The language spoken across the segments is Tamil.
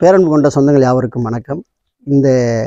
பேரன்பு கொண்ட சொந்தங்கள் யாவருக்கும் வணக்கம் இந்த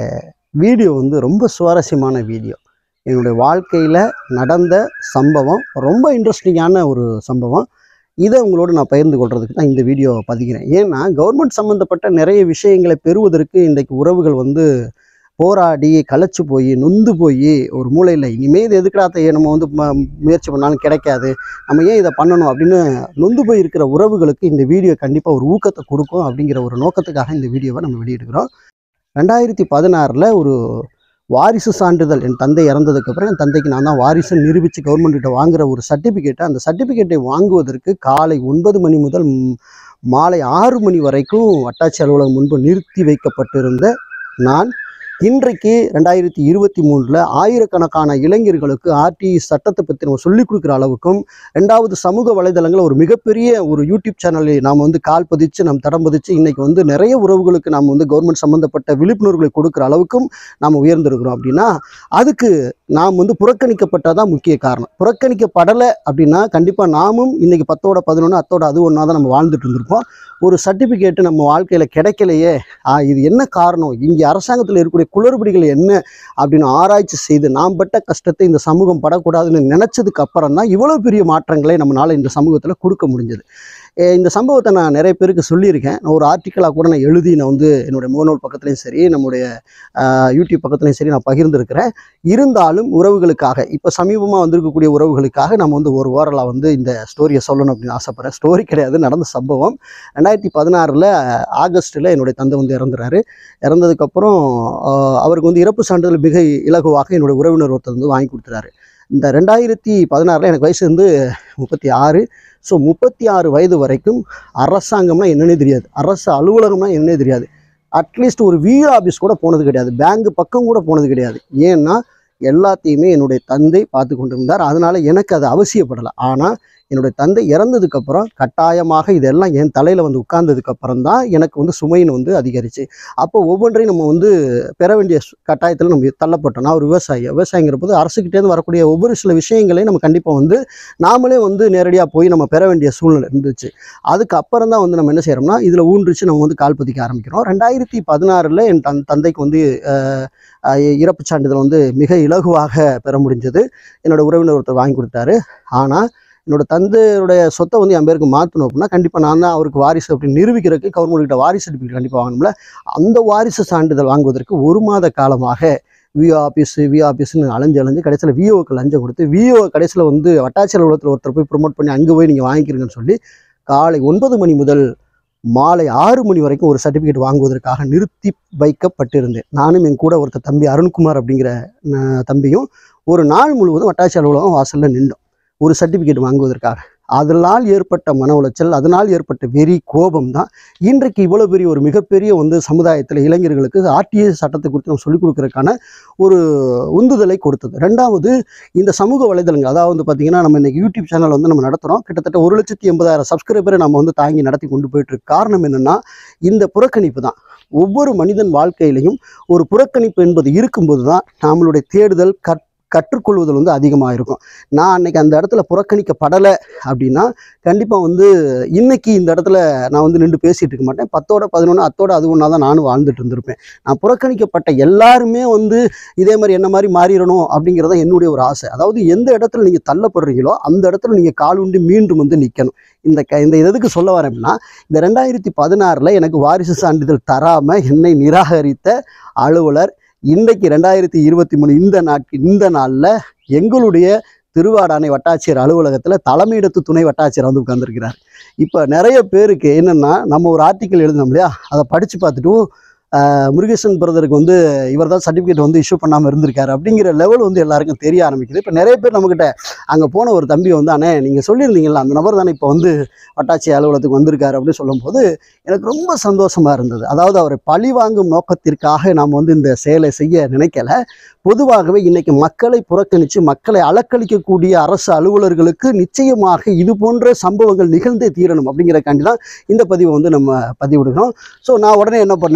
வீடியோ வந்து ரொம்ப சுவாரஸ்யமான வீடியோ என்னுடைய வாழ்க்கையில் நடந்த சம்பவம் ரொம்ப இன்ட்ரெஸ்டிங்கான ஒரு சம்பவம் இதை உங்களோட நான் பகிர்ந்து கொள்றதுக்கு தான் இந்த வீடியோ பதிகிறேன் ஏன்னா கவர்மெண்ட் சம்மந்தப்பட்ட நிறைய விஷயங்களை பெறுவதற்கு இன்றைக்கு உறவுகள் வந்து போராடி களைச்சு போய் நொந்து போய் ஒரு மூலையில் இனிமேல் இது எதுக்குடா தைய நம்ம வந்து ம- முயற்சி பண்ணாலும் கிடைக்காது நம்ம ஏன் இதை பண்ணணும் அப்படின்னு நொந்து போய் இருக்கிற உறவுகளுக்கு இந்த வீடியோ கண்டிப்பாக ஒரு ஊக்கத்தை கொடுக்கும் அப்படிங்கிற ஒரு நோக்கத்துக்காக இந்த வீடியோவை நம்ம வெளியிடுகிறோம் ரெண்டாயிரத்தி பதினாறில் ஒரு வாரிசு சான்றிதழ் என் தந்தை இறந்ததுக்கப்புறம் என் தந்தைக்கு நான் தான் வாரிசு நிரூபித்து கவர்மெண்ட் கிட்ட வாங்குற ஒரு சர்டிஃபிகேட்டை அந்த சர்டிஃபிகேட்டை வாங்குவதற்கு காலை ஒன்பது மணி முதல் ம், மாலை ஆறு மணி வரைக்கும் வட்டாட்சி அலுவலகம் முன்பு நிறுத்தி வைக்கப்பட்டிருந்த நான் இன்றைக்கு ரெண்டாயிரத்தி இருபத்தி மூணில் ஆயிரக்கணக்கான இளைஞர்களுக்கு ஆர்டி சட்டத்தை பற்றி நம்ம சொல்லிக் கொடுக்குற அளவுக்கும் ரெண்டாவது சமூக வலைதளங்களில் ஒரு மிகப்பெரிய ஒரு யூடியூப் சேனலை நாம் வந்து கால் பதிச்சு நாம் தடம் பதிச்சு இன்னைக்கு வந்து நிறைய உறவுகளுக்கு நாம் வந்து கவர்மெண்ட் சம்மந்தப்பட்ட விழிப்புணர்வுகளை கொடுக்குற அளவுக்கும் நாம் உயர்ந்திருக்கிறோம் அப்படின்னா அதுக்கு நாம் வந்து புறக்கணிக்கப்பட்டதான் முக்கிய காரணம் புறக்கணிக்கப்படலை அப்படின்னா கண்டிப்பாக நாமும் இன்னைக்கு பத்தோட பதினொன்று அத்தோட அது ஒன்றா தான் நம்ம வாழ்ந்துட்டு இருந்திருப்போம் ஒரு சர்டிஃபிகேட்டு நம்ம வாழ்க்கையில் கிடைக்கலையே ஆ, இது என்ன காரணம் இங்கே அரசாங்கத்தில் இருக்கக்கூடிய குளறுபடிகள் என்ன அப்படின்னு ஆராய்ச்சி செய்து நாம் பட்ட கஷ்டத்தை இந்த சமூகம் படக்கூடாதுன்னு நினச்சதுக்கு அப்புறம் தான் இவ்வளோ பெரிய மாற்றங்களை நம்மளால் இந்த சமூகத்தில் கொடுக்க முடிஞ்சது எ, இந்த சம்பவத்தை நான் நிறைய பேருக்கு சொல்லியிருக்கேன் நான் ஒரு ஆர்டிக்கலாக கூட நான் எழுதி நான் வந்து என்னுடைய முகநூல் பக்கத்துலையும் சரி நம்முடைய ஆஹ், யூடியூப் பக்கத்துலையும் சரி நான் பகிர்ந்திருக்கிறேன் இருந்தாலும் உறவுகளுக்காக இப்போ சமீபமாக வந்திருக்கக்கூடிய உறவுகளுக்காக நம்ம வந்து ஒரு ஓரலாக வந்து இந்த ஸ்டோரியை சொல்லணும் அப்படின்னு ஆசைப்பட்றேன் ஸ்டோரி கிடையாது நடந்த சம்பவம் ரெண்டாயிரத்தி பதினாறில் ஆகஸ்ட்டில் என்னுடைய தந்தை வந்து இறந்துறாரு இறந்ததுக்கப்புறம் ஆஹ், அவருக்கு வந்து இறப்பு சான்றிதழ் மிக இலகுவாக என்னுடைய உறவினர் ஒருத்தர் வந்து வாங்கி கொடுத்துறாரு இந்த ரெண்டாயிரத்தி பதினாறில் எனக்கு வயசு வந்து முப்பத்தி ஆறு ஸோ முப்பத்தி ஆறு வயது வரைக்கும் அரசாங்கம்னா என்னன்னே தெரியாது அரசு அலுவலகம்னா என்னன்னே தெரியாது அட்லீஸ்ட் ஒரு விஓ ஆஃபீஸ் கூட போனது கிடையாது பேங்க் பக்கம் கூட போனது கிடையாது ஏன்னா எல்லாத்தையுமே என்னுடைய தந்தை பார்த்து கொண்டிருந்தார் அதனால எனக்கு அது அவசியப்படலை ஆனால் என்னுடைய தந்தை இறந்ததுக்கப்புறம் கட்டாயமாக இதெல்லாம் என் தலையில் வந்து உட்கார்ந்ததுக்கப்புறம் தான் எனக்கு வந்து சுமையின் வந்து அதிகரிச்சு அப்போ ஒவ்வொன்றையும் நம்ம வந்து பெற வேண்டிய சு- கட்டாயத்தில் நம்ம தள்ளப்பட்டோம் நான் ஒரு விவசாயி விவசாயிங்கிற போது அரசுக்கிட்டேருந்து வரக்கூடிய ஒவ்வொரு சில விஷயங்களையும் நம்ம கண்டிப்பாக வந்து நாமளே வந்து நேரடியாக போய் நம்ம பெற வேண்டிய சூழ்நிலை இருந்துச்சு அதுக்கு அப்புறம் தான் வந்து நம்ம என்ன செய்கிறோம்னா இதில் ஊன்றிச்சு நம்ம வந்து கால் பதிக்க ஆரம்பிக்கிறோம் ரெண்டாயிரத்தி பதினாறில் என் தன் தந்தைக்கு வந்து அஹ், அஹ், இறப்புச் சான்றிதழ் வந்து மிக இலகுவாக பெற முடிஞ்சது என்னோட உறவினர் ஒருத்தர் வாங்கி கொடுத்தாரு ஆனால் என்னோட தந்தையுடைய சொத்தை வந்து என் பேருக்கு மாற்றணும் அப்படின்னா கண்டிப்பாக நான் தான் அவருக்கு வாரிசு அப்படின்னு நிரூபிக்கிறதுக்கு கவர்மெண்ட் கிட்ட வாரிசு சர்டிஃபிகேட் கண்டிப்பாக வாங்கணும்ல அந்த வாரிசு சான்றிதழ் வாங்குவதற்கு ஒரு மாத காலமாக விஓ ஆஃபீஸு விஓ ஆஃபீஸ்னு அலைஞ்சு அலைஞ்சு கடைசியில் விஓக்கு லஞ்சம் கொடுத்து விஓ கடைசியில் வந்து வட்டாட்சி அலுவலகத்தில் ஒருத்தர் போய் ப்ரொமோட் பண்ணி அங்கே போய் நீங்கள் வாங்கிக்கிறீங்கன்னு சொல்லி காலை ஒன்பது மணி முதல் மாலை ஆறு மணி வரைக்கும் ஒரு சர்டிஃபிகேட் வாங்குவதற்காக நிறுத்தி வைக்கப்பட்டிருந்தேன் நானும் என் கூட ஒருத்தர் தம்பி அருண்குமார் அப்படிங்கிற அஹ், தம்பியும் ஒரு நாள் முழுவதும் வட்டாட்சி அலுவலகம் வாசலில் நின்றோம் ஒரு சர்டிஃபிகேட் வாங்குவதற்காக அதனால் ஏற்பட்ட மன உளைச்சல் அதனால் ஏற்பட்ட வெறி கோபம் தான் இன்றைக்கு இவ்வளோ பெரிய ஒரு மிகப்பெரிய வந்து சமுதாயத்தில் இளைஞர்களுக்கு ஆர்டிஏ சட்டத்தை குறித்து நம்ம சொல்லிக் கொடுக்கறதுக்கான ஒரு உந்துதலை கொடுத்தது ரெண்டாவது இந்த சமூக வலைதளங்கள் அதாவது வந்து பார்த்தீங்கன்னா நம்ம இன்னைக்கு யூடியூப் சேனல் வந்து நம்ம நடத்துகிறோம் கிட்டத்தட்ட ஒரு லட்சத்தி எண்பதாயிரம் சப்ஸ்கிரைபரை நம்ம வந்து தாங்கி நடத்தி கொண்டு போயிட்டு இருக்கு காரணம் என்னன்னா இந்த புறக்கணிப்பு தான் ஒவ்வொரு மனிதன் வாழ்க்கையிலையும் ஒரு புறக்கணிப்பு என்பது இருக்கும்போது தான் நம்மளுடைய தேடுதல் கற் கற்றுக்கொள்வதில் வந்து அதிகமாக இருக்கும் நான் அன்னைக்கு அந்த இடத்துல புறக்கணிக்கப்படலை அப்படின்னா கண்டிப்பாக வந்து இன்னைக்கு இந்த இடத்துல நான் வந்து நின்று பேசிட்டு இருக்க மாட்டேன் பத்தோட பதினொன்று அத்தோட அது ஒன்றா தான் நானும் வாழ்ந்துட்டு இருந்திருப்பேன் நான் புறக்கணிக்கப்பட்ட எல்லாருமே வந்து இதே மாதிரி என்ன மாதிரி மாறிடணும் அப்படிங்கிறத என்னுடைய ஒரு ஆசை அதாவது எந்த இடத்துல நீங்கள் தள்ளப்படுறீங்களோ அந்த இடத்துல நீங்கள் காலுண்டி மீண்டும் வந்து நிற்கணும் இந்த க இந்த எதுக்கு சொல்ல வரேன் அப்படின்னா இந்த ரெண்டாயிரத்தி பதினாறில் எனக்கு வாரிசு சான்றிதழ் தராமல் என்னை நிராகரித்த அலுவலர் இன்றைக்கு ரெண்டாயிரத்தி இருபத்தி மூணு இந்த நாட்கு இந்த நாளில் எங்களுடைய திருவாடானை வட்டாட்சியர் அலுவலகத்தில் தலைமையிடத்து துணை வட்டாட்சியர் வந்து உட்கார்ந்திருக்கிறார் இப்போ நிறைய பேருக்கு என்னென்னா நம்ம ஒரு ஆர்டிக்கல் எழுதினோம் இல்லையா அதை படித்து பார்த்துட்டு "ஓ, ஆஹ், முருகேசன் பிரதருக்கு வந்து இவர் தான் சர்டிஃபிகேட் வந்து இஷ்யூ பண்ணாமல் இருந்திருக்காரு அப்படிங்கிற லெவல் வந்து எல்லாருக்கும் தெரிய ஆரம்பிக்குது இப்போ நிறைய பேர் நம்மக்கிட்ட அங்கே போன ஒரு தம்பி வந்து அண்ணே நீங்கள் சொல்லியிருந்தீங்களா அந்த நபர் தானே இப்போ வந்து வட்டாட்சி அலுவலகத்துக்கு வந்திருக்காரு அப்படின்னு சொல்லும்போது எனக்கு ரொம்ப சந்தோஷமா இருந்தது அதாவது அவரை பழி வாங்கும் நோக்கத்திற்காக நாம் வந்து இந்த செயலை செய்ய நினைக்கல பொதுவாகவே இன்னைக்கு மக்களை புறக்கணித்து மக்களை அலக்களிக்கக்கூடிய அரசு அலுவலர்களுக்கு நிச்சயமாக இது போன்ற சம்பவங்கள் நிகழ்ந்தே தீரணும் அப்படிங்கிறக்காண்டி தான் இந்த பதிவை வந்து நம்ம பதிவிடுகிறோம் ஸோ நான் உடனே என்ன பண்ணேன்னா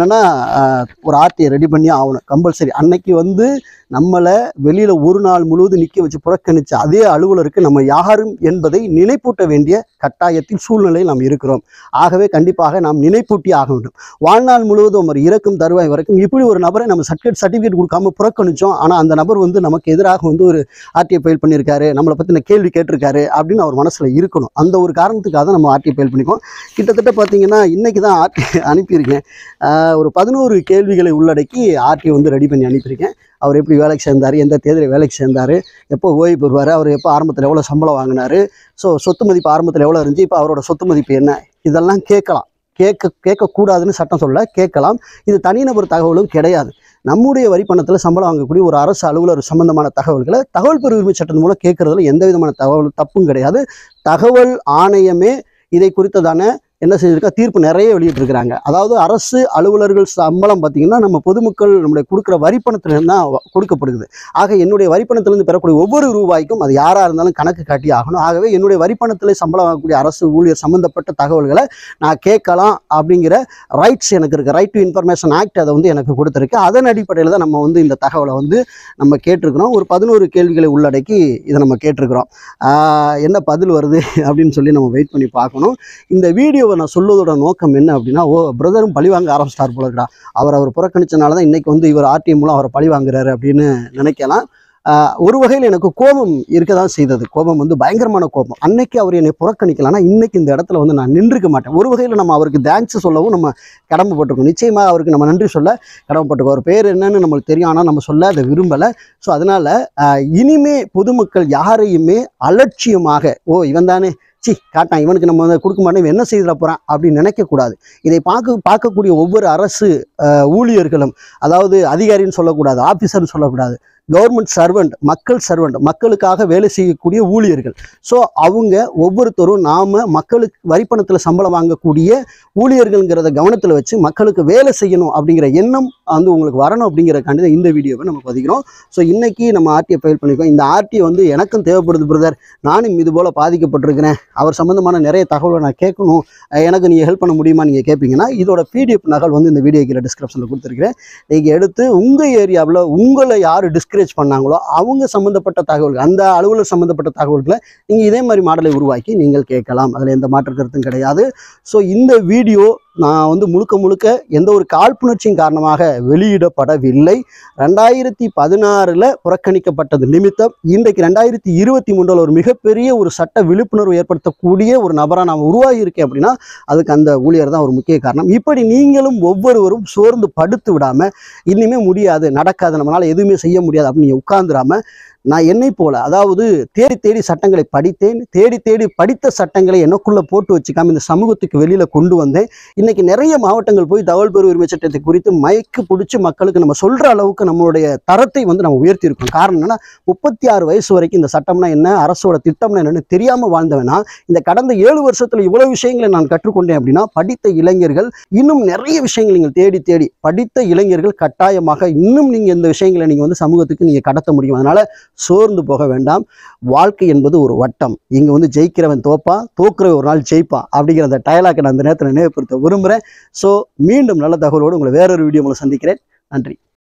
ஆஹ், ஒரு ஆர்டியை ரெடி பண்ணி ஆகணும் கம்பல்சரி அன்னைக்கு வந்து நம்மளை வெளியில் ஒரு நாள் முழுவதும் நிற்க வச்சு புறக்கணிச்ச அதே அலுவலருக்கு நம்ம யாரும் என்பதை நினைப்பூட்ட வேண்டிய கட்டாயத்தில் சூழ்நிலையில் நாம் இருக்கிறோம் ஆகவே கண்டிப்பாக நாம் நினைப்பூட்டி ஆக வேண்டும் வாழ்நாள் முழுவதும் அவர் இறக்கும் தருவாய் வரைக்கும் இப்படி ஒரு நபரை நம்ம சர்டிஃபிகேட் சர்டிஃபிகேட் கொடுக்காம புறக்கணிச்சோம் ஆனால் அந்த நபர் வந்து நமக்கு எதிராக வந்து ஒரு ஆர்டிஐ ஃபைல் பண்ணியிருக்காரு நம்மளை பற்றின கேள்வி கேட்டிருக்காரு அப்படின்னு அவர் மனசில் இருக்கணும் அந்த ஒரு காரணத்துக்காக தான் நம்ம ஆர்டிஐ ஃபைல் பண்ணிக்கோம் கிட்டத்தட்ட பார்த்தீங்கன்னா இன்னைக்கு தான் ஆர்டி அனுப்பியிருக்கேன் ஆஹ் ஒரு பதினோரு கேள்விகளை உள்ளடக்கி ஆர்டிஐ வந்து ரெடி பண்ணி அனுப்பியிருக்கேன் அவர் எப்படி வேலைக்கு சேர்ந்தார் எந்த தேதியில் வேலைக்கு சேர்ந்தார் எப்போ ஓய்வு பெறுவார் அவர் எப்போ ஆரம்பத்தில் எவ்வளோ சம்பளம் வாங்கினார் ஸோ சொத்து மதிப்பு ஆரம்பத்தில் எவ்வளோ இருந்துச்சு இப்போ அவரோட சொத்து மதிப்பு என்ன இதெல்லாம் கேட்கலாம் கேட்க கேட்கக்கூடாதுன்னு சட்டம் சொல்ல கேட்கலாம் இது தனிநபர் தகவலும் கிடையாது நம்முடைய வரி பணத்தில் சம்பளம் வாங்கக்கூடிய ஒரு அரசு அலுவலர் சம்பந்தமான தகவல்களை தகவல் பெரு உரிமை சட்டத்தின் மூலம் கேட்கறதுல எந்த விதமான தகவல் தப்பும் கிடையாது தகவல் ஆணையமே இதை குறித்ததான என்ன செஞ்சிருக்கா தீர்ப்பு நிறைய வெளியிட்டிருக்கிறாங்க அதாவது அரசு அலுவலர்கள் சம்பளம் பார்த்தீங்கன்னா நம்ம பொதுமக்கள் நம்முடைய கொடுக்குற வரிப்பணத்திலிருந்து தான் வ- கொடுக்கப்படுது ஆக என்னுடைய வரிப்பணத்திலிருந்து பெறக்கூடிய ஒவ்வொரு ரூபாய்க்கும் அது யாராக இருந்தாலும் கணக்கு காட்டி ஆகணும் ஆகவே என்னுடைய வரிப்பணத்தில் சம்பளம் வாங்கக்கூடிய அரசு ஊழியர் சம்பந்தப்பட்ட தகவல்களை நான் கேட்கலாம் அப்படிங்கிற ரைட்ஸ் எனக்கு இருக்குது ரைட் டு இன்ஃபர்மேஷன் ஆக்ட் அதை வந்து எனக்கு கொடுத்துருக்கு அதன் அடிப்படையில் தான் நம்ம வந்து இந்த தகவலை வந்து நம்ம கேட்டிருக்கிறோம் ஒரு பதினோரு கேள்விகளை உள்ளடக்கி இதை நம்ம கேட்டிருக்கிறோம் ஆஹ் என்ன பதில் வருது அப்படின்னு சொல்லி நம்ம வெயிட் பண்ணி பார்க்கணும் இந்த வீடியோவை நான் சொல்வதோட நோக்கம் என்ன அப்படின்னா ஓ பிரதரும் பழிவாங்க ஆரம்பிச்சிட்டார் போல இருக்கா அவர் அவர் புறக்கணிச்சனால தான் இன்னைக்கு வந்து இவர் ஆர்டிஎம் மூலம் அவரை பழி வாங்குறாரு அப்படின்னு நினைக்கலாம் ஆஹ் ஒரு வகையில் எனக்கு கோபம் இருக்க தான் செய்தது கோபம் வந்து பயங்கரமான கோபம் அன்னைக்கு அவர் என்னை புறக்கணிக்கலாம்னா இன்னைக்கு இந்த இடத்துல வந்து நான் நின்றுக்க மாட்டேன் ஒரு வகையில் நம்ம அவருக்கு தேங்க்ஸ் சொல்லவும் நம்ம கடமைப்பட்டிருக்கோம் நிச்சயமாக அவருக்கு நம்ம நன்றி சொல்ல கடமைப்பட்டிருக்கோம் அவர் பேர் என்னன்னு நம்மளுக்கு தெரியும் ஆனால் நம்ம சொல்ல அதை விரும்பலை ஸோ அதனால் இனிமே பொதுமக்கள் யாரையுமே அலட்சியமாக ஓ இவன் தானே சி காட்டான் இவனுக்கு நம்ம வந்து கொடுக்க மாட்டோம் இவன் என்ன செய்திட போகிறான் அப்படின்னு நினைக்கக்கூடாது இதை பார்க்க பார்க்கக்கூடிய ஒவ்வொரு அரசு அஹ், ஊழியர்களும் அதாவது அதிகாரின்னு சொல்லக்கூடாது ஆஃபீஸர்னு சொல்லக்கூடாது கவர்மெண்ட் சர்வெண்ட் மக்கள் சர்வெண்ட் மக்களுக்காக வேலை செய்யக்கூடிய ஊழியர்கள் ஸோ அவங்க ஒவ்வொருத்தரும் நாம் மக்களுக்கு வரிப்பணத்தில் சம்பளம் வாங்கக்கூடிய ஊழியர்கள்ங்கிறத கவனத்தில் வச்சு மக்களுக்கு வேலை செய்யணும் அப்படிங்கிற எண்ணம் வந்து உங்களுக்கு வரணும் அப்படிங்கிறக்காண்டி தான் இந்த வீடியோவை நம்ம பதிக்கிறோம் ஸோ இன்னைக்கு நம்ம ஆர்டிஐ ஃபைல் பண்ணியிருக்கோம் இந்த ஆர்டிஐ வந்து எனக்கும் தேவைப்படுது பிரதர் நானும் இது போல் பாதிக்கப்பட்டிருக்கிறேன் அவர் சம்மந்தமான நிறைய தகவலை நான் கேட்கணும் அஹ் எனக்கு நீங்கள் ஹெல்ப் பண்ண முடியுமா நீங்கள் கேட்பீங்கன்னா இதோட பிடிஎஃப் நகல் வந்து இந்த வீடியோ கீழே டிஸ்கிரிப்ஷனில் கொடுத்துருக்கிறேன் நீங்கள் எடுத்து உங்கள் ஏரியாவில் உங்களை யார் டிஸ்கரேஜ் பண்ணாங்களோ அவங்க சம்மந்தப்பட்ட தகவல்கள் அந்த அலுவலர் சம்மந்தப்பட்ட தகவல்களை நீங்கள் இதே மாதிரி மாடலை உருவாக்கி நீங்கள் கேட்கலாம் அதில் எந்த மாற்று கருத்தும் கிடையாது ஸோ இந்த வீடியோ நான் வந்து முழுக்க முழுக்க எந்த ஒரு காழ்ப்புணர்ச்சியின் காரணமாக வெளியிடப்படவில்லை ரெண்டாயிரத்தி பதினாறில் புறக்கணிக்கப்பட்டது நிமித்தம் இன்றைக்கு ரெண்டாயிரத்தி இருபத்தி மூன்றில் ஒரு மிகப்பெரிய ஒரு சட்ட விழிப்புணர்வு ஏற்படுத்தக்கூடிய ஒரு நபராக நான் உருவாகி இருக்கேன் அப்படின்னா அதுக்கு அந்த ஊழியர் தான் ஒரு முக்கிய காரணம் இப்படி நீங்களும் ஒவ்வொருவரும் சோர்ந்து படுத்து விடாமல் இனிமே முடியாது நடக்காது நம்மளால் எதுவுமே செய்ய முடியாது அப்படின்னு நீங்கள் உட்கார்ந்துடாம நான் என்னை போல அதாவது தேடி தேடி சட்டங்களை படித்தேன் தேடி தேடி படித்த சட்டங்களை எனக்குள்ள போட்டு வச்சுக்காம இந்த சமூகத்துக்கு வெளியில கொண்டு வந்தேன் இன்னைக்கு நிறைய மாவட்டங்கள் போய் தகவல் பெரு உரிமை சட்டத்தை குறித்து மயக்கு பிடிச்சி மக்களுக்கு நம்ம சொல்ற அளவுக்கு நம்மளுடைய தரத்தை வந்து நம்ம உயர்த்தி இருக்கோம் காரணம் என்னன்னா முப்பத்தி ஆறு வயசு வரைக்கும் இந்த சட்டம்னா என்ன அரசோட திட்டம்னா என்னன்னு தெரியாம வாழ்ந்தவனா இந்த கடந்த ஏழு வருஷத்துல இவ்வளவு விஷயங்களை நான் கற்றுக்கொண்டேன் அப்படின்னா படித்த இளைஞர்கள் இன்னும் நிறைய விஷயங்கள் நீங்கள் தேடி தேடி படித்த இளைஞர்கள் கட்டாயமாக இன்னும் நீங்க இந்த விஷயங்களை நீங்க வந்து சமூகத்துக்கு நீங்க கடத்த முடியும் அதனால சோர்ந்து போக வேண்டாம் வாழ்க்கை என்பது ஒரு வட்டம் இங்க வந்து ஜெயிக்கிறவன் தோப்பான் தோக்குறவன் ஒரு நாள் ஜெயிப்பான் அப்படிங்கிற அந்த டயலாக்கை நான் அந்த நேரத்தில் நினைவுபடுத்த விரும்புகிறேன் ஸோ மீண்டும் நல்ல தகவலோடு உங்களை வேறொரு வீடியோ உங்களை சந்திக்கிறேன் நன்றி